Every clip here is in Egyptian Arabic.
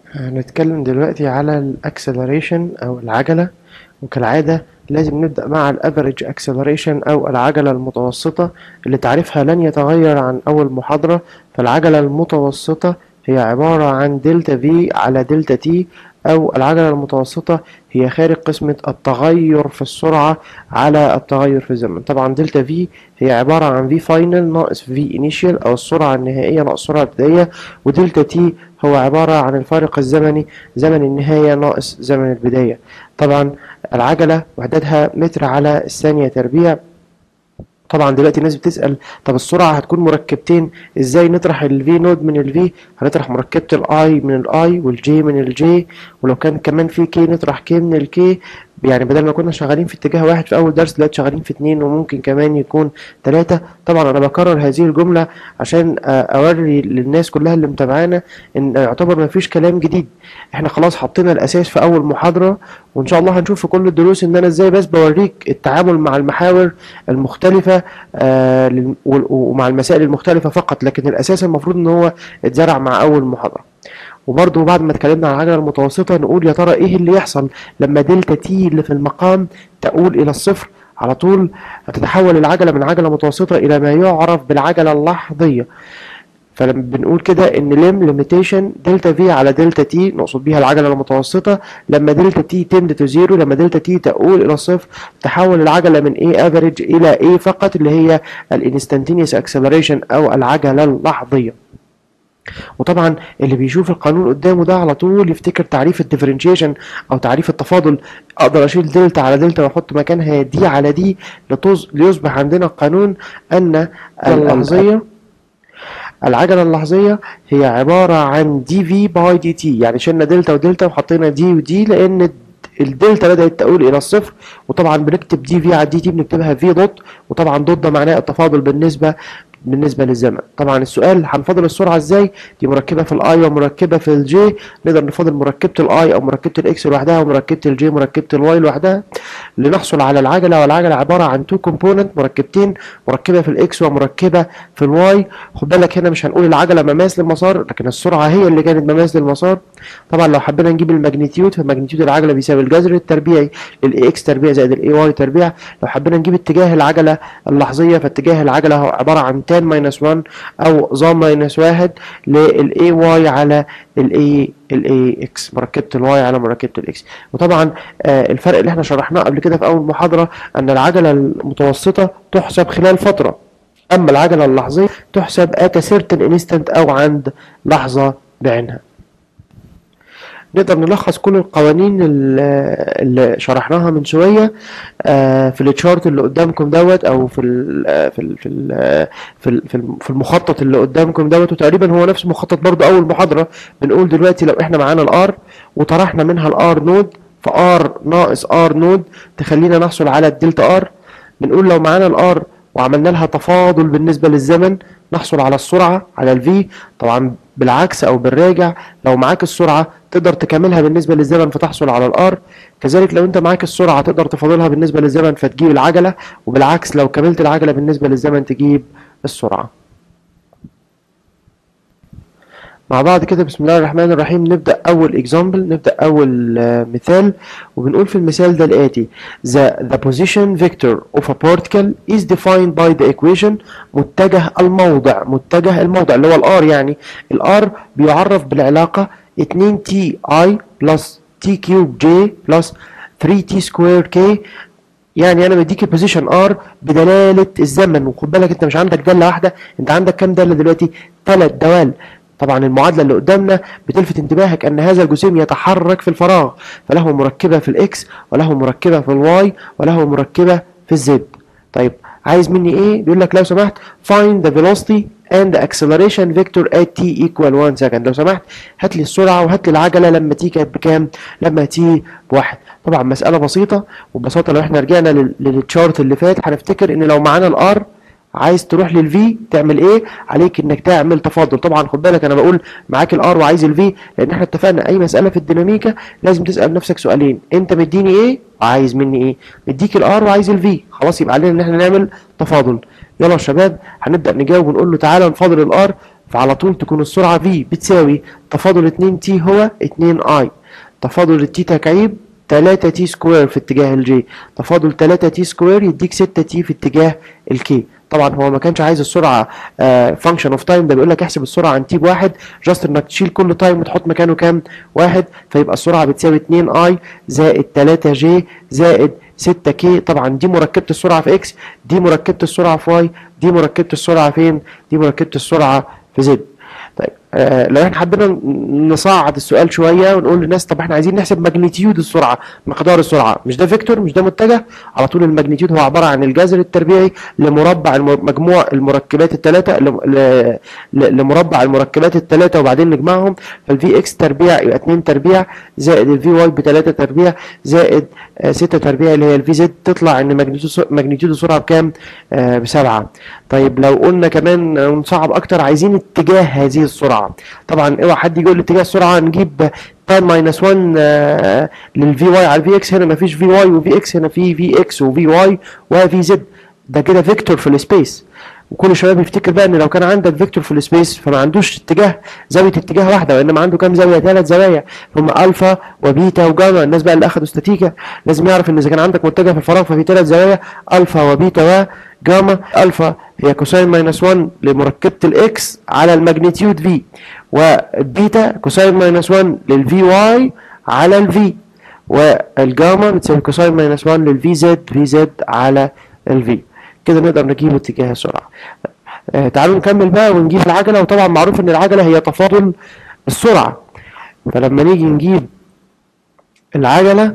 هنتكلم دلوقتي على الاكسلريشن او العجلة وكالعادة لازم نبدأ مع الافريج اكسلريشن او العجلة المتوسطة اللي تعريفها لن يتغير عن اول محاضرة فالعجلة المتوسطة هي عبارة عن دلتا في على دلتا تي أو العجلة المتوسطة هي خارج قسمة التغير في السرعة على التغير في الزمن طبعا دلتا في هي عبارة عن في فاينل ناقص في انيشال أو السرعة النهائية ناقص السرعة البدائية ودلتا تي هو عبارة عن الفارق الزمني زمن النهاية ناقص زمن البداية طبعا العجلة وحدتها متر على الثانية تربيع طبعا دلوقتي الناس بتسأل طب السرعة هتكون مركبتين ازاي نطرح الفي نود من الفي هنطرح مركبة الاي من الاي والجي من الجي ولو كان كمان في كي نطرح كي من الكي يعني بدل ما كنا شغالين في اتجاه واحد في اول درس دلوقتي شغالين في اتنين وممكن كمان يكون تلاتة طبعا انا بكرر هذه الجملة عشان اوري للناس كلها اللي متابعانا ان يعتبر ما فيش كلام جديد احنا خلاص حطينا الاساس في اول محاضرة وان شاء الله هنشوف في كل الدروس ان انا ازاي بس بوريك التعامل مع المحاور المختلفة آه ومع المسائل المختلفة فقط لكن الاساس المفروض ان هو اتزرع مع اول محاضرة وبرضه بعد ما اتكلمنا عن العجلة المتوسطة نقول يا ترى ايه اللي يحصل لما دلتا تي اللي في المقام تؤول الى الصفر على طول هتتحول العجلة من عجلة متوسطة الى ما يعرف بالعجلة اللحظية فلما بنقول كده ان لم ليميتيشن دلتا في على دلتا تي نقصد بيها العجله المتوسطه لما دلتا تي تند تو زيرو لما دلتا تي تؤول الى الصفر تحول العجله من اي افريج الى اي فقط اللي هي الانستنتينيوس اكسلريشن او العجله اللحظيه وطبعا اللي بيشوف القانون قدامه ده على طول يفتكر تعريف الديفرنشيشن او تعريف التفاضل اقدر اشيل دلتا على دلتا واحط مكانها دي على دي ليصبح عندنا قانون ان اللحظيه العجله اللحظيه هي عباره عن دي في باي دي تي يعني شلنا دلتا ودلتا وحطينا دي ودي لان الدلتا بدات تؤول الى الصفر وطبعا بنكتب دي في على دي تي بنكتبها في دوت وطبعا دوت ده معناه التفاضل بالنسبه بالنسبه للزمن طبعا السؤال هنفضل السرعه ازاي دي مركبه في الاي ومركبه في الجي نقدر نفضل مركبه الاي او مركبه الاكس لوحدها ومركبه الجي مركبه الواي لوحدها لنحصل على العجله والعجله عباره عن تو كومبوننت مركبتين مركبه في الاكس ومركبه في الواي خد بالك هنا مش هنقول العجله مماس للمسار لكن السرعه هي اللي كانت مماس للمسار طبعا لو حبينا نجيب الماجنتيود فماجنتيود العجله بيساوي الجذر التربيعي للاي اكس تربيع زائد الاي واي تربيع لو حبينا نجيب اتجاه العجله اللحظيه فاتجاه العجله هو عباره عن tan ماينس 1 او ظا ماينس 1 للاي واي على الاي الاي اكس مركبه الواي على مركبه الاكس وطبعا آه الفرق اللي احنا شرحناه قبل كده في اول محاضره ان العجله المتوسطه تحسب خلال فتره اما العجله اللحظيه تحسب ات سيرتن انستنت او عند لحظه بعينها نقدر نلخص كل القوانين اللي شرحناها من شويه في التشارت اللي قدامكم دوت او في ال في ال في ال في في المخطط اللي قدامكم دوت وتقريبا هو نفس مخطط برضو اول محاضره بنقول دلوقتي لو احنا معانا الار وطرحنا منها الار نود فار ناقص ار نود تخلينا نحصل على الدلتا ار بنقول لو معانا الار وعملنا لها تفاضل بالنسبه للزمن نحصل على السرعه على الفي طبعا بالعكس او بالراجع لو معاك السرعه تقدر تكملها بالنسبه للزمن فتحصل على الار كذلك لو انت معاك السرعه تقدر تفاضلها بالنسبه للزمن فتجيب العجله وبالعكس لو كملت العجله بالنسبه للزمن تجيب السرعه مع بعض كده بسم الله الرحمن الرحيم نبدأ أول اكزامبل نبدأ أول مثال وبنقول في المثال ده الآتي the, the position vector of a particle is defined by the equation متجه الموضع متجه الموضع اللي هو الار يعني الار بيعرف بالعلاقة 2 تي اي بلس تي كيوب جي بلس 3 تي سكوير كي يعني انا بديك البوزيشن ار بدلاله الزمن وخد بالك انت مش عندك داله واحده انت عندك كام داله دلوقتي ثلاث دوال طبعا المعادله اللي قدامنا بتلفت انتباهك ان هذا الجسيم يتحرك في الفراغ فله مركبه في الاكس وله مركبه في الواي وله مركبه في الزد طيب عايز مني ايه بيقول لك لو سمحت find the velocity and the acceleration vector at t equal 1 second لو سمحت هات لي السرعه وهات لي العجله لما تي كانت بكام لما تي بواحد طبعا مساله بسيطه وببساطه لو احنا رجعنا للتشارت اللي فات هنفتكر ان لو معانا الار عايز تروح للفي تعمل ايه عليك انك تعمل تفاضل طبعا خد بالك انا بقول معاك الار وعايز الفي لان احنا اتفقنا اي مساله في الديناميكا لازم تسال نفسك سؤالين انت مديني ايه وعايز مني ايه مديك الار وعايز الفي خلاص يبقى علينا ان احنا نعمل تفاضل يلا يا شباب هنبدا نجاوب ونقول له تعالى نفاضل الار فعلى طول تكون السرعة v بتساوي تفاضل 2 t هو 2 i تفاضل التي تكعيب 3 تي سكوير في اتجاه الجي تفاضل 3 تي سكوير يديك 6 تي في اتجاه الكي طبعا هو ما كانش عايز السرعه فانكشن اوف تايم ده بيقول لك احسب السرعه عن تي بواحد جاست انك تشيل كل تايم وتحط مكانه كام واحد فيبقى السرعه بتساوي 2 اي زائد 3 جي زائد 6 كي طبعا دي مركبه السرعه في اكس دي مركبه السرعه في واي دي مركبه السرعه فين دي مركبه السرعه في زد طيب آه لو احنا حبينا نصعد السؤال شويه ونقول للناس طب احنا عايزين نحسب ماجنتيود السرعه مقدار السرعه مش ده فيكتور مش ده متجه على طول الماجنتيود هو عباره عن الجذر التربيعي لمربع الم- مجموع المركبات الثلاثه لمربع المركبات الثلاثه وبعدين نجمعهم فالفي اكس تربيع يبقى 2 تربيع زائد الفي واي ب 3 تربيع زائد 6 تربيع اللي هي الفي زد تطلع ان ماجنتيود ماجنتيود السرعه بكام؟ آه بسبعه طيب لو قلنا كمان آه، نصعب اكتر عايزين اتجاه هذه السرعه طبعا اوعى حد يقول لي اتجاه السرعه نجيب تايم ماينس 1 للفي واي على الفي اكس هنا مفيش في واي وفي اكس هنا في في اكس وفي واي وفي زد ده كده فيكتور في السبيس وكل الشباب يفتكر بقى ان لو كان عندك فيكتور في السبيس فما عندوش اتجاه زاويه اتجاه واحده وانما عنده كام زاويه ثلاث زوايا هم الفا وبيتا وجاما الناس بقى اللي اخذوا استاتيكا لازم يعرف ان اذا كان عندك متجه في الفراغ ففي ثلاث زوايا الفا وبيتا وجاما الفا هي كوساين ماينس 1 لمركبه الاكس على الماجنتيود في والبيتا كوساين ماينس 1 للفي واي على الفي والجاما بتساوي كوساين ماينس 1 للفي زد في زد على الفي كده نقدر نجيب اتجاه السرعه آه تعالوا نكمل بقى ونجيب العجله وطبعا معروف ان العجله هي تفاضل السرعه فلما نيجي نجيب العجله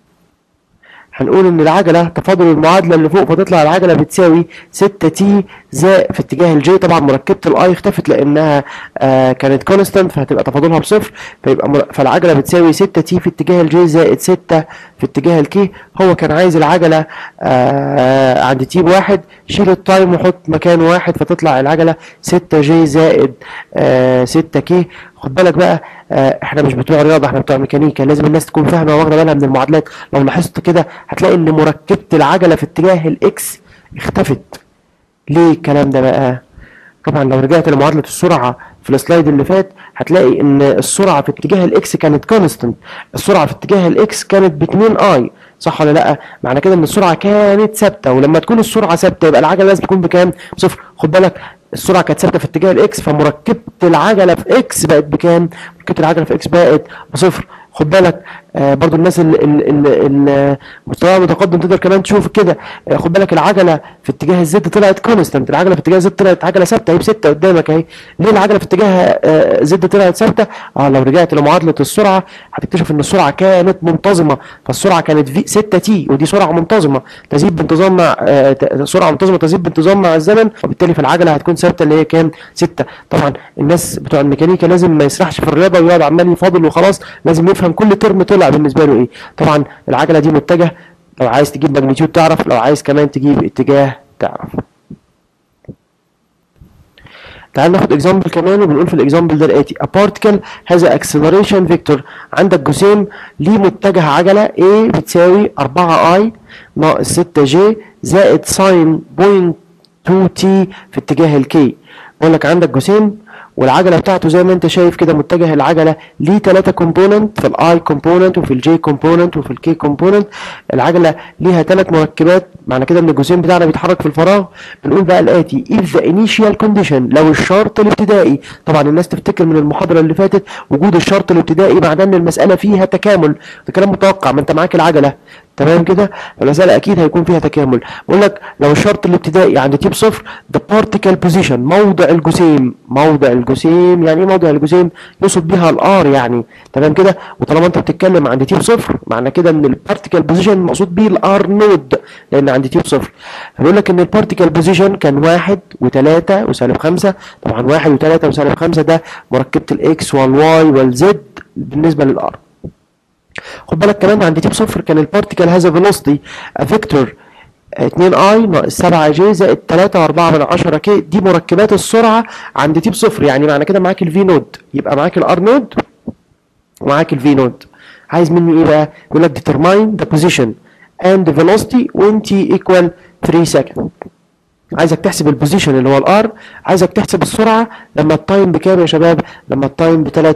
هنقول ان العجله تفاضل المعادله اللي فوق فتطلع العجله بتساوي 6 تي زائد في اتجاه الجي طبعا مركبه الاي اختفت لانها آه كانت كونستانت فهتبقى تفاضلها بصفر فيبقى مر... فالعجله بتساوي 6 تي في اتجاه الجي زائد 6 في اتجاه الكي هو كان عايز العجله آه عند تي بواحد شيل التايم وحط مكان واحد فتطلع العجله 6 جي زائد آه 6 كي خد بالك بقى آه احنا مش بتوع رياضه احنا بتوع ميكانيكا لازم الناس تكون فاهمه واخده بالها من المعادلات لو لاحظت كده هتلاقي ان مركبه العجله في اتجاه الاكس اختفت ليه الكلام ده بقى طبعا لو رجعت لمعادله السرعه في السلايد اللي فات هتلاقي ان السرعه في اتجاه الاكس كانت كونستنت السرعه في اتجاه الاكس كانت ب 2 اي صح ولا لا معنى كده ان السرعه كانت ثابته ولما تكون السرعه ثابته يبقى العجله لازم تكون بكام صفر خد بالك السرعه كانت ثابته في اتجاه الاكس فمركبه العجله في اكس بقت بكام مركبه العجله في اكس بقت بصفر خد بالك آه برضو الناس اللي مستواها متقدم تقدر كمان تشوف كده آه خد بالك العجله في اتجاه الزد طلعت كونستنت العجله في اتجاه الزد طلعت عجله ثابته هي بسته قدامك اهي ليه العجله في اتجاه آه زد طلعت ثابته اه لو رجعت لمعادله السرعه هتكتشف ان السرعه كانت منتظمه فالسرعه كانت في 6 تي ودي سرعه منتظمه تزيد بانتظام مع آه سرعه منتظمه تزيد بانتظام مع الزمن وبالتالي فالعجله هتكون ثابته اللي هي كام 6 طبعا الناس بتوع الميكانيكا لازم ما يسرحش في الرياضه ويقعد عمال يفاضل وخلاص لازم يفهم كل ترم طلع بالنسبه له ايه طبعا العجله دي متجه لو عايز تجيب ماجنتيود تعرف لو عايز كمان تجيب اتجاه تعرف تعال ناخد اكزامبل كمان وبنقول في الاكزامبل ده الاتي a particle has a acceleration vector عندك جسيم ليه متجه عجله A بتساوي 4i ناقص 6j زائد ساين بوينت 2t في اتجاه الكي بقول لك عندك جسيم والعجله بتاعته زي ما انت شايف كده متجه العجله ليه ثلاثه كومبوننت في الاي كومبوننت وفي الجي كومبوننت وفي الكي كومبوننت العجله ليها ثلاث مركبات معنى كده ان الجسيم بتاعنا بيتحرك في الفراغ بنقول بقى الاتي if the initial condition لو الشرط الابتدائي طبعا الناس تفتكر من المحاضره اللي فاتت وجود الشرط الابتدائي معناه ان المساله فيها تكامل ده كلام متوقع ما انت معاك العجله تمام كده فالمساله اكيد هيكون فيها تكامل بقول لك لو الشرط الابتدائي عند تيب صفر the particle position موضع الجسيم موضع الجسيم يعني ايه موضع الجسيم يقصد بيها الار يعني تمام كده وطالما انت بتتكلم عند تيب صفر معنى كده ان البارتيكل بوزيشن مقصود بيه الار نود لان عند تيب صفر فبيقول لك ان البارتيكل بوزيشن كان واحد وثلاثة وسالب خمسة طبعا واحد وثلاثة وسالب خمسة ده مركبة الاكس والواي والزد بالنسبة للار خد بالك كمان عند تيب صفر كان البارتيكل هذا فيلوسيتي فيكتور 2 اي ناقص 7 جي زائد 3 و4 من 10 كي دي مركبات السرعه عند تيب صفر يعني معنى كده معاك الفي نود يبقى معاك الار نود ومعاك الفي نود عايز مني ايه بقى؟ يقول لك determine the position and the velocity when t equal 3 second عايزك تحسب البوزيشن اللي هو الار عايزك تحسب السرعه لما التايم بكام يا شباب لما التايم بثلاث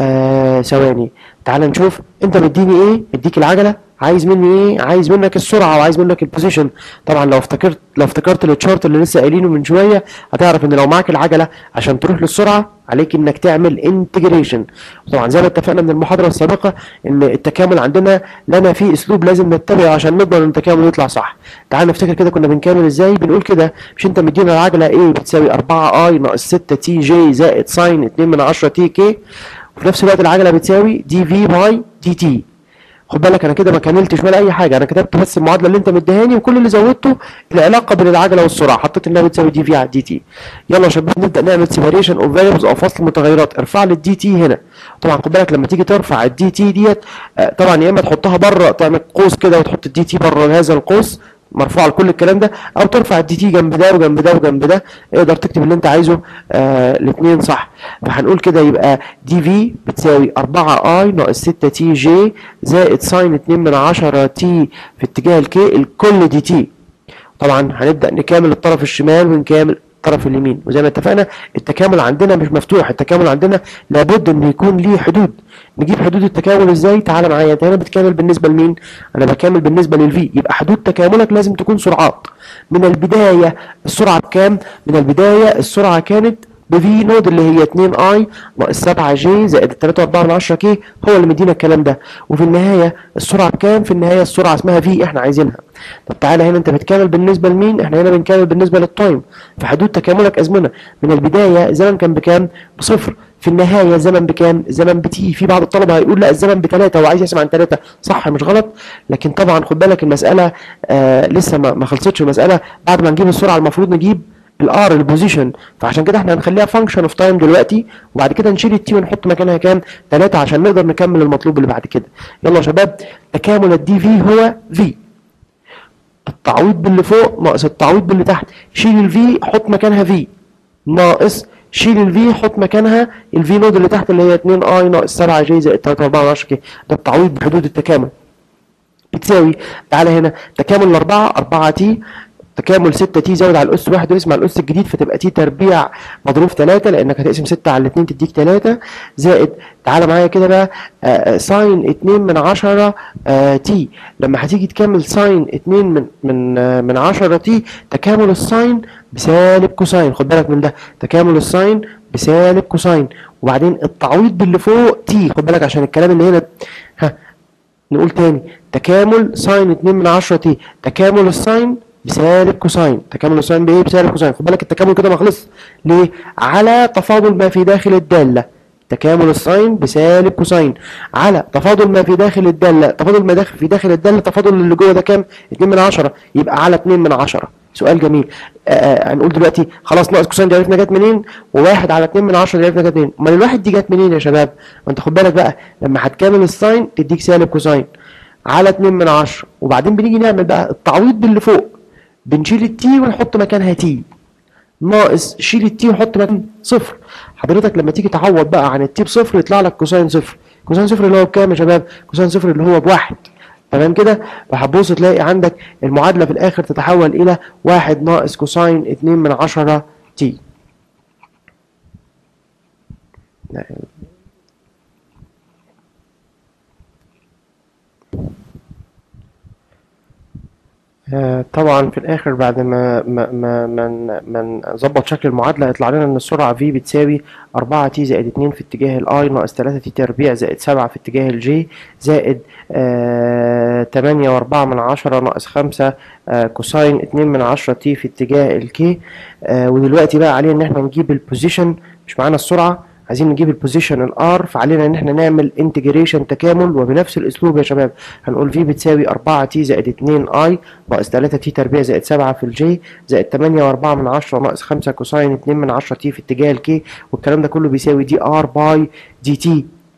آه ثواني تعال نشوف انت مديني ايه مديك العجله عايز مني ايه عايز منك السرعه وعايز منك البوزيشن طبعا لو افتكرت لو افتكرت التشارت اللي لسه قايلينه من شويه هتعرف ان لو معاك العجله عشان تروح للسرعه عليك انك تعمل انتجريشن طبعا زي ما اتفقنا من المحاضره السابقه ان التكامل عندنا لنا فيه اسلوب لازم نتبعه عشان نضمن ان التكامل يطلع صح تعال نفتكر كده كنا بنكامل ازاي بنقول كده مش انت مدينا العجله ايه بتساوي 4 اي ناقص 6 تي جي زائد ساين 2 من 10 تي كي وفي نفس الوقت العجله بتساوي دي في باي دي تي خد بالك انا كده ما كملتش ولا اي حاجه انا كتبت بس المعادله اللي انت مديهاني وكل اللي زودته العلاقه بين العجله والسرعه حطيت انها بتساوي دي في على دي تي يلا يا شباب نبدا نعمل سيبريشن اوف فاريبلز او فصل متغيرات ارفع لي الدي تي هنا طبعا خد بالك لما تيجي ترفع الدي تي ديت آه، طبعا يا اما تحطها بره تعمل قوس كده وتحط الدي تي بره هذا القوس مرفوع لكل الكلام ده او ترفع الدي تي جنب ده وجنب ده وجنب ده اقدر تكتب اللي انت عايزه آه الاثنين صح فهنقول كده يبقى دي في بتساوي 4 اي ناقص 6 تي جي زائد ساين 2 من 10 تي في اتجاه الكي الكل دي تي طبعا هنبدا نكامل الطرف الشمال ونكامل الطرف اليمين وزي ما اتفقنا التكامل عندنا مش مفتوح التكامل عندنا لابد ان يكون ليه حدود نجيب حدود التكامل ازاي تعالى معايا انت هنا بتكامل بالنسبه لمين انا بكامل بالنسبه للفي يبقى حدود تكاملك لازم تكون سرعات من البدايه السرعه بكام من البدايه السرعه كانت بفي نود اللي هي 2 اي ناقص 7 جي زائد 3.4 من 10 كي هو اللي مدينا الكلام ده وفي النهايه السرعه بكام في النهايه السرعه اسمها في احنا عايزينها طب تعالى هنا انت بتكامل بالنسبه لمين احنا هنا بنكامل بالنسبه للتايم في حدود تكاملك ازمنه من البدايه الزمن كان بكام بصفر في النهايه الزمن بكام الزمن بتي في بعض الطلبه هيقول لا الزمن بثلاثه وعايز يسمع عن ثلاثه صح مش غلط لكن طبعا خد بالك المساله آه لسه ما ما خلصتش المساله بعد ما نجيب السرعه المفروض نجيب الار البوزيشن فعشان كده احنا هنخليها فانكشن اوف تايم دلوقتي وبعد كده نشيل التي ونحط مكانها كام 3 عشان نقدر نكمل المطلوب اللي بعد كده يلا يا شباب تكامل الدي في هو في التعويض باللي فوق ناقص التعويض باللي تحت شيل الفي حط مكانها في ناقص شيل الفي حط مكانها الفي نود اللي تحت اللي هي 2 اي ناقص 7 جي زائد 3 4 10 كي ده التعويض بحدود التكامل بتساوي تعالى هنا تكامل الأربعة 4 تي تكامل 6 تي زود على الاس واحد واسم على الاس الجديد فتبقى تي تربيع مضروب 3 لانك هتقسم 6 على 2 تديك 3 زائد تعالى معايا كده بقى آه ساين 2 من 10 آه تي لما هتيجي تكمل ساين 2 من من آه من 10 تي تكامل الساين بسالب كوساين خد بالك من ده تكامل الساين بسالب كوساين وبعدين التعويض باللي فوق تي خد بالك عشان الكلام اللي هنا ها نقول تاني تكامل ساين 2 من 10 تي تكامل الساين بسالب كوساين تكامل الساين بايه بسالب كوساين خد بالك التكامل كده ما خلص ليه على تفاضل ما في داخل الداله تكامل الساين بسالب كوساين على تفاضل ما في داخل الداله تفاضل ما داخل في داخل الداله تفاضل اللي جوه ده كام 2 من 10 يبقى على 2 من 10 سؤال جميل آه هنقول دلوقتي خلاص ناقص كوساين دي عرفنا جت منين وواحد على 2 من 10 دي عرفنا جت منين امال الواحد دي جت منين يا شباب ما انت خد بالك بقى لما هتكامل الساين تديك سالب كوساين على 2 من 10 وبعدين بنيجي نعمل بقى التعويض باللي فوق بنشيل التي ونحط مكانها تي ناقص شيل التي وحط مكان صفر حضرتك لما تيجي تعوض بقى عن التي بصفر يطلع لك كوساين صفر كوساين صفر اللي هو بكام يا شباب كوساين صفر اللي هو بواحد تمام كده فهتبص تلاقي عندك المعادله في الاخر تتحول الى واحد ناقص كوساين اتنين من عشرة تي آه، طبعا في الاخر بعد ما ما ما ما ما نظبط شكل المعادله يطلع لنا ان السرعه v بتساوي 4 t زائد 2 في اتجاه الاي ناقص 3 t تربيع زائد 7 في اتجاه الجي زائد آه 8 و4 من 10 ناقص 5 آه كوساين 2 من 10 t في اتجاه الكي آه ودلوقتي بقى علينا ان احنا نجيب البوزيشن مش معانا السرعه عايزين نجيب البوزيشن الار فعلينا ان احنا نعمل انتجريشن تكامل وبنفس الاسلوب يا شباب هنقول في بتساوي 4 تي زائد 2 اي ناقص 3 تي تربيع زائد 7 في الجي زائد 8 و4 من 10 ناقص 5 كوساين 2 من 10 تي في اتجاه الكي والكلام ده كله بيساوي دي ار باي دي تي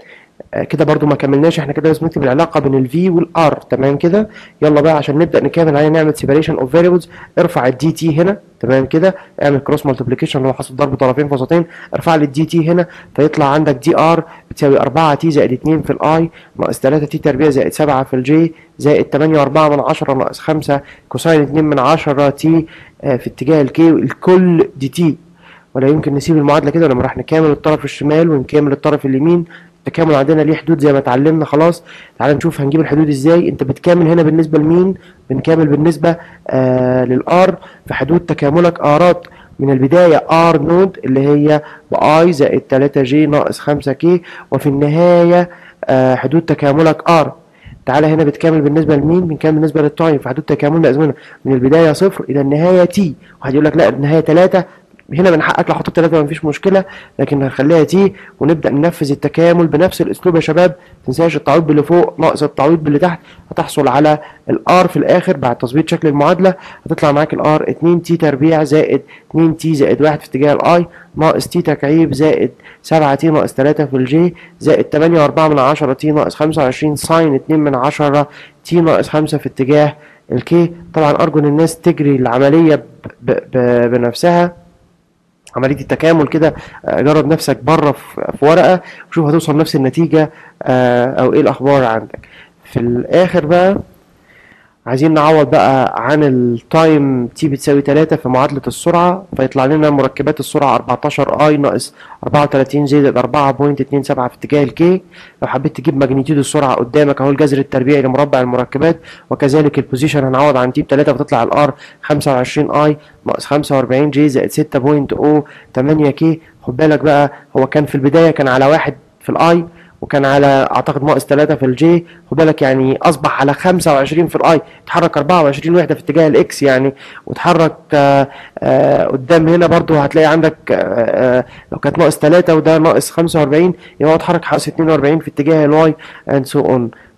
آه، كده برضو ما كملناش احنا كده لازم نكتب العلاقه بين الفي والار تمام كده يلا بقى عشان نبدا نكمل علينا نعمل سيبريشن اوف فاريبلز ارفع الدي تي هنا تمام كده اعمل كروس مالتيبليكيشن اللي هو حاصل ضرب طرفين في وسطين ارفع لي الدي تي هنا فيطلع عندك دي ار بتساوي 4 تي زائد 2 في الاي ناقص 3 تي تربيع زائد 7 في الجي زائد 8 و4 من 10 ناقص 5 كوساين 2 من 10 تي آه، في اتجاه الكي الكل دي تي ولا يمكن نسيب المعادله كده لما راح نكامل الطرف الشمال ونكامل الطرف اليمين التكامل عندنا ليه حدود زي ما اتعلمنا خلاص تعال نشوف هنجيب الحدود ازاي انت بتكامل هنا بالنسبه لمين بنكامل بالنسبه آه للار في حدود تكاملك ارات من البداية ار نود اللي هي باي زائد 3 جي ناقص 5 كي وفي النهاية آه حدود تكاملك ار تعالى هنا بتكامل بالنسبة لمين بنكامل بالنسبة للتايم في حدود تكاملنا ازمنة من البداية صفر الى النهاية تي واحد يقول لك لا النهاية 3 هنا من حقك لو حطيت 3 مفيش مشكله لكن هنخليها تي ونبدا ننفذ التكامل بنفس الاسلوب يا شباب ما تنساش التعويض باللي فوق ناقص التعويض باللي تحت هتحصل على الار في الاخر بعد تظبيط شكل المعادله هتطلع معاك الار 2 تي تربيع زائد 2 تي زائد 1 في اتجاه الاي ناقص تي تكعيب زائد 7 تي ناقص 3 في الجي زائد 8 و4 من 10 تي ناقص 25 ساين 2 من 10 تي ناقص 5 في اتجاه الكي طبعا ارجو ان الناس تجري العمليه ب ب ب بنفسها عمليه التكامل كده آه، جرب نفسك بره في في ورقه وشوف هتوصل نفس النتيجه آه، او ايه الاخبار عندك في الاخر بقى عايزين نعوض بقى عن التايم تي بتساوي 3 في معادلة السرعة فيطلع لنا مركبات السرعة 14 اي ناقص 34 زائد 4.27 في اتجاه الكي لو حبيت تجيب ماجنتيود السرعة قدامك اهو الجذر التربيعي لمربع المركبات وكذلك البوزيشن هنعوض عن تي ب 3 فتطلع الار 25 اي ناقص 45 جي زائد 6.08 كي خد بالك بقى هو كان في البداية كان على واحد في الاي وكان على اعتقد ناقص 3 في الجي خد بالك يعني اصبح على 25 في الاي اتحرك 24 وحده في اتجاه الاكس يعني واتحرك آه آه قدام هنا برضو هتلاقي عندك آه آه لو كانت ناقص 3 وده ناقص 45 يبقى هو اتحرك حوالي 42 في اتجاه الواي اند سو اون